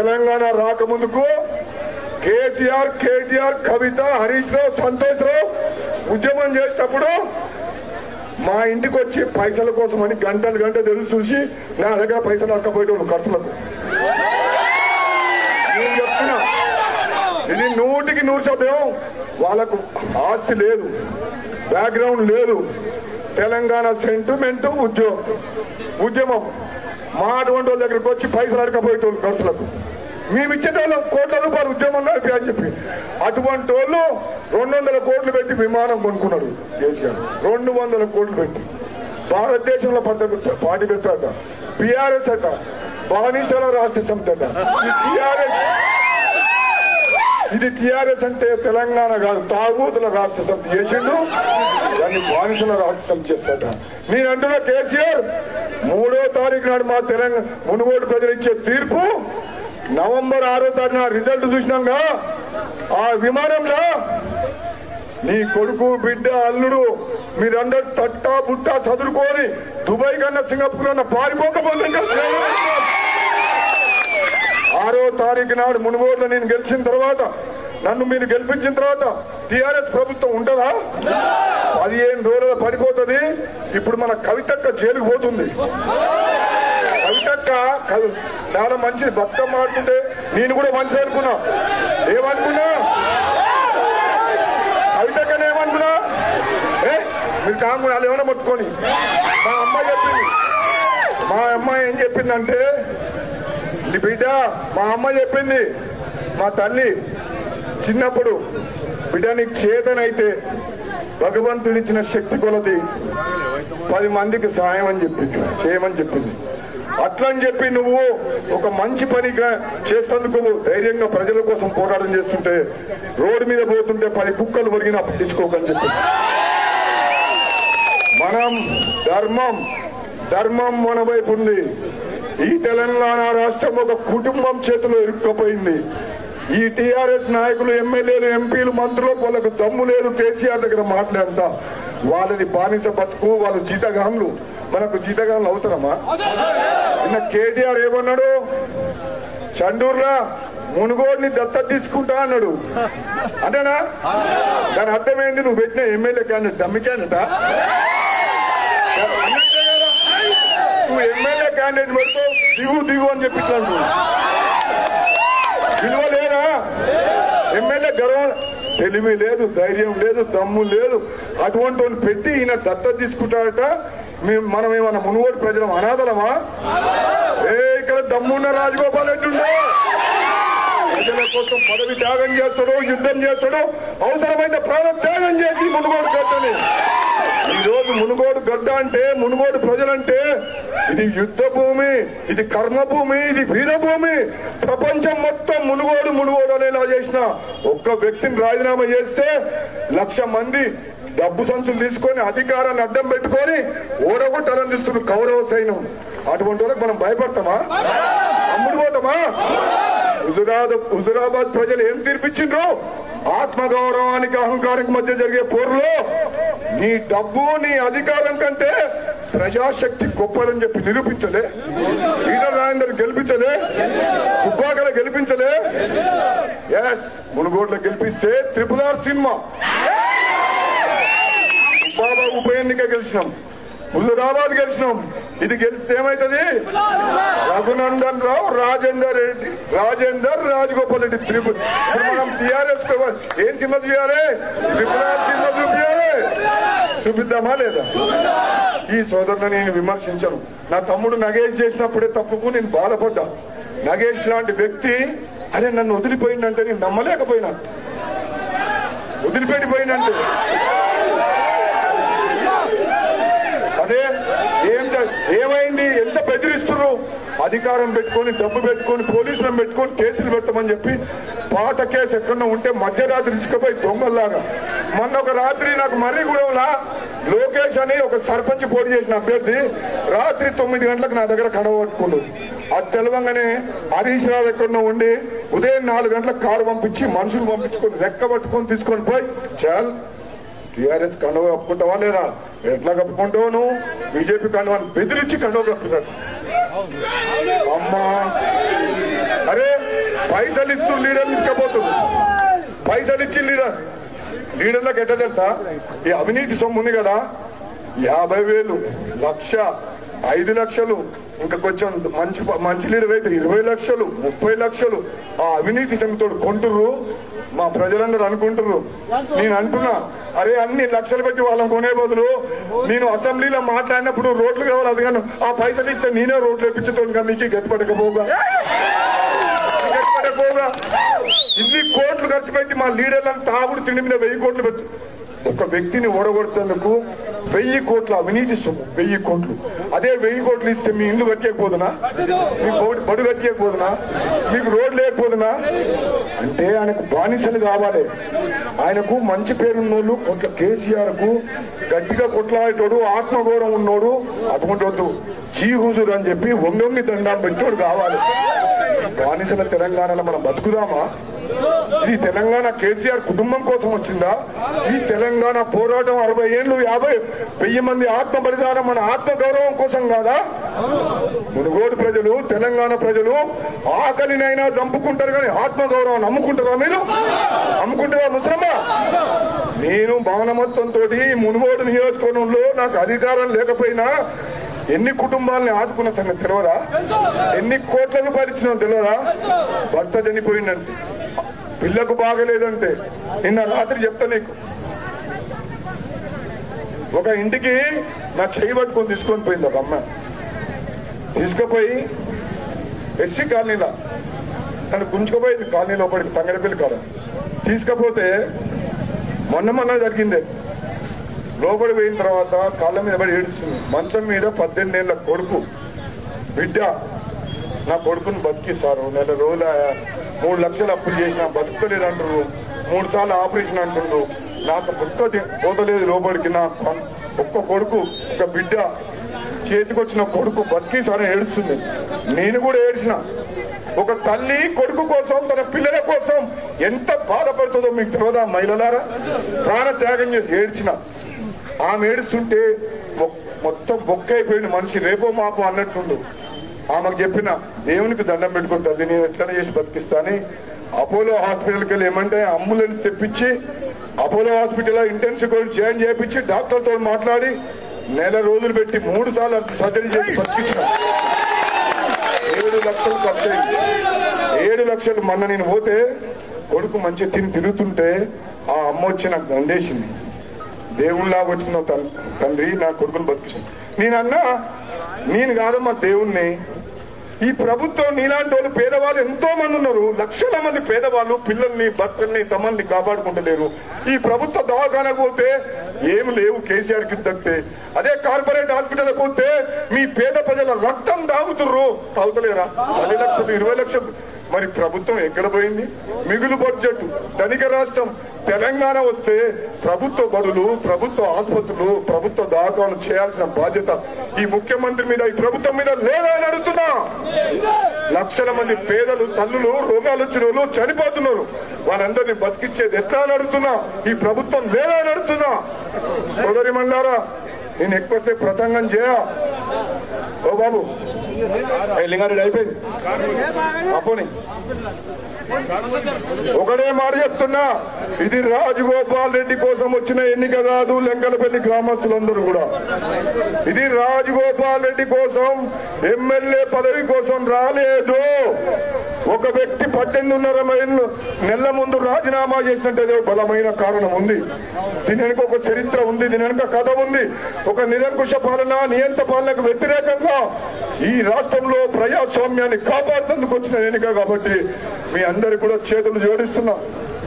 తెలంగాణ రాకముందుకు కేసీఆర్ కేటీఆర్ కవిత హరీష్ రావు సంతోష్ రావు ఉద్యమం చేసేటప్పుడు మా ఇంటికి వచ్చి పైసల కోసం అని గంటలు గంట తెలుసు చూసి నా దగ్గర పైసలు అక్కపోయేటోళ్ళు ఖర్చులకు నేను చెప్తున్నా ఇది నూటికి నూరు శాతం వాళ్ళకు ఆస్తి లేదు బ్యాక్గ్రౌండ్ లేదు తెలంగాణ సెంటిమెంట్ ఉద్యోగం ఉద్యమం మా అటువంటి వాళ్ళ దగ్గరకు వచ్చి పైసలు అడకపోయేటోళ్ళు ఖర్చులకు మేము ఇచ్చేటోళ్ళం కోట్ల రూపాయలు ఉద్యమం నడిపి అని చెప్పి అటువంటి వాళ్ళు రెండు వందల కోట్లు పెట్టి విమానం కొనుక్కున్నారు కేసీఆర్ రెండు వందల కోట్లు పెట్టి భారతదేశంలో పడ్డ పార్టీ పెట్టాట బీఆర్ఎస్ అట బానిసల రాష్ట్ర సమితి అట ఈ టీఆర్ఎస్ ఇది టీఆర్ఎస్ అంటే తెలంగాణ కాదు తాగూతుల రాష్ట్ర సమితి చేసిండు దాన్ని బానిసల రాష్ట్ర సమితి చేస్తాట నేను అంటున్నా కేసీఆర్ మూడో తారీఖు నాడు మా తెలంగాణ మునుగోడు ప్రజలు ఇచ్చే తీర్పు నవంబర్ ఆరో తారీఖున రిజల్ట్ చూసినాక ఆ విమానంలో నీ కొడుకు బిడ్డ అల్లుడు మీరందరూ తట్టా బుట్టా చదువుకొని దుబాయ్ కన్నా సింగపూర్ కన్నా పారిపోకపోతే ఇంకా శ్రీలంక. ఆరో తారీఖు నాడు మునుగోడులో నేను గెలిచిన తర్వాత నన్ను మీరు గెలిపించిన తర్వాత టిఆర్ఎస్ ప్రభుత్వం ఉంటుందా పదిహేను రోజుల పడిపోతుంది ఇప్పుడు మన కవితక్క జైలుకు పోతుంది కవితక్క కవి- చాలా మంచిది బతుకమ్మ ఆడుతుంటే నేను కూడా మంచిది అనుకున్నా ఏమనుకున్నా కవితక్కని ఏమనుకున్నా ఏ మీరు కాంగు వాళ్ళు ఏమైనా పట్టుకొని మా అమ్మాయి చెప్పింది మా అమ్మాయి ఏం చెప్పిందంటే నీ బిడ్డ మా అమ్మ చెప్పింది మా తల్లి చిన్నప్పుడు బిడ్డ నీకు చేతనైతే భగవంతుడిచ్చిన శక్తి కొలది పది మందికి సహాయం అని చెప్పింది చేయమని చెప్పింది అట్లని చెప్పి నువ్వు ఒక మంచి పనిగా చేసేందుకు ధైర్యంగా ప్రజల కోసం పోరాటం చేస్తుంటే రోడ్డు మీద పోతుంటే పది కుక్కలు ఒరిగినా పట్టించుకోకని చెప్పింది మనం ధర్మం ధర్మం మన వైపు ఉంది ఈ తెలంగాణ రాష్ట్రం ఒక కుటుంబం చేతిలో ఇరుక్కుపోయింది ఈ టీఆర్ఎస్ నాయకులు ఎమ్మెల్యేలు ఎంపీలు మంత్రులకు వాళ్ళకు దమ్ము లేదు కేసీఆర్ దగ్గర మాట్లాడతా వాళ్ళది బానిస బతుకు వాళ్ళ జీతగాన్లు మనకు జీతగాన్లు అవసరమా నిన్న కేటీఆర్ ఏమన్నాడు చండూర్లా మునుగోడిని దత్త తీసుకుంటా అన్నాడు అంటేనా దాని అర్థమైంది నువ్వు పెట్టిన ఎమ్మెల్యే క్యాండిడేట్ దమ్మి క్యాండిడేటా అన్నట్టే కదా? నువ్వు ఎమ్మెల్యే క్యాండిడేట్ పెడుతూ దిగు దిగు అని చెప్పి ఇట్లా అంటున్నావు. విలువ లేరా ఎమ్మెల్యే గర్వం తెలివి లేదు ధైర్యం లేదు దమ్ము లేదు అటువంటి వాళ్ళు పెట్టి ఈయన దత్త తీసుకుంటాడట మేము మనం ఏమన్నా మునుగోడు ప్రజలం అనాథలమా ఏ ఇక్కడ దమ్మున్న రాజగోపాల్ రెడ్డి ఉండో ప్రజల కోసం పదవి త్యాగం చేస్తాడు యుద్ధం చేస్తాడు అవసరమైతే ప్రాణ త్యాగం చేసి మునుగోడు గడ్డని ఈ రోజు మునుగోడు గడ్డ అంటే మునుగోడు ప్రజలంటే ఇది యుద్ధ భూమి ఇది కర్మ భూమి ఇది వీరభూమి ప్రపంచం మొత్తం మునుగోడు మునుగోడు అనేలా చేసిన ఒక్క వ్యక్తిని రాజీనామా చేస్తే లక్ష మంది డబ్బు సంచులు తీసుకొని అధికారాన్ని అడ్డం పెట్టుకొని ఓడగొట్టాలని చూస్తున్న కౌరవ సైన్యం అటువంటి వాళ్ళకి మనం భయపడతామా అమ్ముడు పోతామా హుజురాబాద్ హుజురాబాద్ ప్రజలు ఏం తీర్పిచ్చిండ్రు ఆత్మగౌరవానికి అహంకారానికి మధ్య జరిగే పోరులో నీ డబ్బు నీ అధికారం కంటే ప్రజాశక్తి గొప్పదని చెప్పి నిరూపించలే ఈటల రాజేందర్ గెలిపించలే దుబ్బాకల గెలిపించలే ఎస్ మునుగోడులో గెలిపిస్తే త్రిపుల్ ఆర్ సినిమా బాబా ఉప ఎన్నిక గెలిచినాం హుజురాబాద్ గెలిచినాం ఇది గెలిస్తే ఏమైతుంది రఘునందన్ రావు రాజేందర్ రెడ్డి రాజేందర్ రాజగోపాల్ రెడ్డి త్రిపుల్ ఇప్పుడు మనం టీఆర్ఎస్ ఏం సినిమా చేయాలి త్రిపుల్ ఆర్ సినిమా చూపించాలి చూపిద్దామా లేదా ఈ సోదరుని నేను విమర్శించను నా తమ్ముడు నగేష్ చేసినప్పుడే తప్పుకు నేను బాధపడ్డా నగేష్ లాంటి వ్యక్తి అరే నన్ను వదిలిపోయిందంటే నేను నమ్మలేకపోయినా వదిలిపెట్టిపోయిందంటే అదే ఏం జ- ఏమైంది ఎంత బెదిరిస్తున్నారు అధికారం పెట్టుకొని డబ్బు పెట్టుకొని పోలీసులను పెట్టుకొని కేసులు పెట్టమని చెప్పి పాత కేసు ఎక్కడో ఉంటే మధ్యరాత్రి ఇసుకపోయి దొంగల్లాగా మొన్న ఒక రాత్రి నాకు మర్రిగూడెంలా లోకేష్ అని ఒక సర్పంచ్ పోటీ చేసిన అభ్యర్థి రాత్రి తొమ్మిది గంటలకు నా దగ్గర కడగొట్టుకుండు అది తెలవంగానే హరీష్ రావు ఎక్కడో ఉండి ఉదయం నాలుగు గంటలకు కారు పంపించి మనుషులు పంపించుకొని రెక్క పట్టుకొని తీసుకొని పోయి చాల్ టీఆర్ఎస్ కండువ కప్పుకుంటావా లేదా ఎట్లా కప్పుకుంటావు నువ్వు బీజేపీ కండువాని బెదిరించి కండువ కప్పుతాడు అమ్మా అరే పైసలు ఇస్తూ లీడర్ తీసుకపోతున్నారు పైసలు ఇచ్చి లీడర్ లీడర్లకు ఎట్ట తెలుసా ఈ అవినీతి సొమ్ము ఉంది కదా యాభై వేలు లక్ష ఐదు లక్షలు ఇంకా కొంచెం మంచి మంచి లీడర్ అయితే ఇరవై లక్షలు ముప్పై లక్షలు ఆ అవినీతి సొమ్ముతో కొంటుర్రు మా ప్రజలందరూ అనుకుంటుర్రు నేను అంటున్నా అరే అన్ని లక్షలు పెట్టి వాళ్ళని కొనే బదులు నేను అసెంబ్లీలో మాట్లాడినప్పుడు రోడ్లు కావాలి అది కానీ ఆ పైసలు ఇస్తే నేనే రోడ్లు ఎప్పించుతాను కానీ నీకు గతిపడకపోగా పోగా ఇన్ని కోట్లు ఖర్చు పెట్టి మా లీడర్లను తాగుడు తిండి మీద వెయ్యి కోట్లు పెట్టు ఒక వ్యక్తిని ఓడగొడుతందుకు వెయ్యి కోట్ల అవినీతి సొమ్ము వెయ్యి కోట్లు అదే వెయ్యి కోట్లు ఇస్తే మీ ఇల్లు కట్టేయకపోదునా మీ బడి- బడి కట్టేయకపోదునా మీకు రోడ్ లేకపోదునా అంటే ఆయనకు బానిసలు కావాలి ఆయనకు మంచి పేరున్నోళ్ళు కొంత కేసీఆర్ కు గట్టిగా కొట్లాడేటోడు ఆత్మగౌరవం ఉన్నోడు అటువంటి వద్దు జీ హుజూర్ అని చెప్పి ఒంగొంగి దండాలు పెట్టోడు కావాలి బానిసల తెలంగాణలో మనం బతుకుదామా ఇది తెలంగాణ కేసీఆర్ కుటుంబం కోసం వచ్చిందా ఈ తెలంగాణ పోరాటం అరవై ఏళ్ళు యాభై వెయ్యి మంది ఆత్మ బలిదానం మన ఆత్మ గౌరవం కోసం కాదా మునుగోడు ప్రజలు తెలంగాణ ప్రజలు ఆకలినైనా చంపుకుంటారు కానీ ఆత్మ గౌరవం నమ్ముకుంటారా మీరు నమ్ముకుంటారా ముసలమ్మా నేను మానవత్వంతో మునుగోడు నియోజకవర్గంలో నాకు అధికారం లేకపోయినా ఎన్ని కుటుంబాలని ఆదుకున్న సంగతి తెలియదా ఎన్ని కోట్ల రూపాయలు ఇచ్చినా తెలియదా భర్త చనిపోయిందంటే పిల్లకు బాగలేదంటే నిన్న రాత్రి చెప్తా నీకు ఒక ఇంటికి నా చేయి పట్టుకొని తీసుకొని పోయింది ఒక అమ్మ తీసుకుపోయి ఎస్సీ కాలనీలో తను గుంజుకుపోయింది కాలనీ లోపలికి తంగడపల్లి కాడ తీసుకపోతే మొన్న మొన్న జరిగిందే లోపలి పోయిన తర్వాత కాళ్ళ మీద పడి ఏడుస్తుంది మంచం మీద పద్దెనిమిది ఏళ్ళ కొడుకు బిడ్డ నా కొడుకుని బతికిస్తారు నెల రోజుల మూడు లక్షలు అప్పులు చేసిన బతుకుతలేదు అంటారు మూడు సార్లు ఆపరేషన్ అంటుండ్రు నాకు బుక్క పోతలేదు లోపలికి నా కొన్- ఒక్క కొడుకు ఒక బిడ్డ చేతికొచ్చిన కొడుకు బతికిసారి ఏడుస్తుంది నేను కూడా ఏడ్చిన ఒక తల్లి కొడుకు కోసం తన పిల్లల కోసం ఎంత బాధపడుతుందో మీకు తెలియదా మహిళలారా ప్రాణ త్యాగం చేసి ఏడ్చిన ఆమె ఏడుస్తుంటే మొ- మొత్తం బొక్క అయిపోయింది మనిషి రేపో మాపో అన్నట్టుండు ఆమెకు చెప్పిన దేవునికి దండం పెట్టుకుని తల్లి నేను ఎట్లనే చేసి బతికిస్తాని అపోలో హాస్పిటల్కి వెళ్ళి ఏమంటే అంబులెన్స్ తెప్పించి Apollo hospital intensive Covid join చేయించి డాక్టర్తో మాట్లాడి నెల రోజులు పెట్టి మూడు సార్లు సర్జరీ చేసి బతికించిన ఏడు లక్షలు ఖర్చు అయింది ఏడు లక్షలు మొన్న నేను పోతే కొడుకు మంచి తిని తిరుగుతుంటే ఆ అమ్మ వచ్చి నాకు దండేసింది దేవుళ్ళలాగా వచ్చిన తన్- తండ్రి నా కొడుకుని బతికించింది నేను అన్నా నేను కాదమ్మా దేవుణ్ణి ఈ ప్రభుత్వం నీలాంటి వాళ్ళు పేదవాళ్ళు ఎంతో మంది ఉన్నారు లక్షల మంది పేదవాళ్ళు పిల్లల్ని భర్తల్ని తమల్ని కాపాడుకుంటలేరు ఈ ప్రభుత్వ దవాఖానకు పోతే ఏమి లేవు కేసీఆర్ కి తగ్గితే అదే కార్పొరేట్ హాస్పిటల్ పోతే మీ పేద ప్రజల రక్తం తాగుతుర్రు తాగుతలేరా పది లక్షలు ఇరవై లక్షలు మరి ప్రభుత్వం ఎక్కడ పోయింది మిగులు బడ్జెట్ ధనిక రాష్ట్రం తెలంగాణ వస్తే ప్రభుత్వ బడులు ప్రభుత్వ ఆసుపత్రులు ప్రభుత్వ దాఖలు చేయాల్సిన బాధ్యత ఈ ముఖ్యమంత్రి మీద ఈ ప్రభుత్వం మీద లేదా అని అడుగుతున్నా లక్షల మంది పేదలు తల్లులు రోగాలు వచ్చిన వాళ్ళు చనిపోతున్నారు వారందరినీ బతికిచ్చేది ఎట్లా అని అడుగుతున్నా ఈ ప్రభుత్వం లేదా అని అడుగుతున్నా సోదరి మండారా నేను ఎక్కువసేపు ప్రసంగం చేయ ఓ బాబు ఏ లింగారెడ్డి అయిపోయింది అపోని ఒకటే మాట చెప్తున్నా ఇది రాజగోపాల్ రెడ్డి కోసం వచ్చిన ఎన్నిక కాదు లెంకలపల్లి గ్రామస్తులందరూ కూడా ఇది రాజగోపాల్ రెడ్డి కోసం ఎమ్మెల్యే పదవి కోసం రాలేదు ఒక వ్యక్తి పద్దెనిమిదిన్నర మైళ్ళు నెలల ముందు రాజీనామా చేసినట్టు ఏదో బలమైన కారణం ఉంది దీని వెనుక ఒక చరిత్ర ఉంది దీని వెనుక కథ ఉంది ఒక నిరంకుశ పాలన నియంత పాలనకు వ్యతిరేకంగా ఈ రాష్ట్రంలో ప్రజాస్వామ్యాన్ని కాపాడుతందుకు వచ్చిన ఎన్నిక కాబట్టి మీ అందరికి కూడా చేతులు జోడిస్తున్నా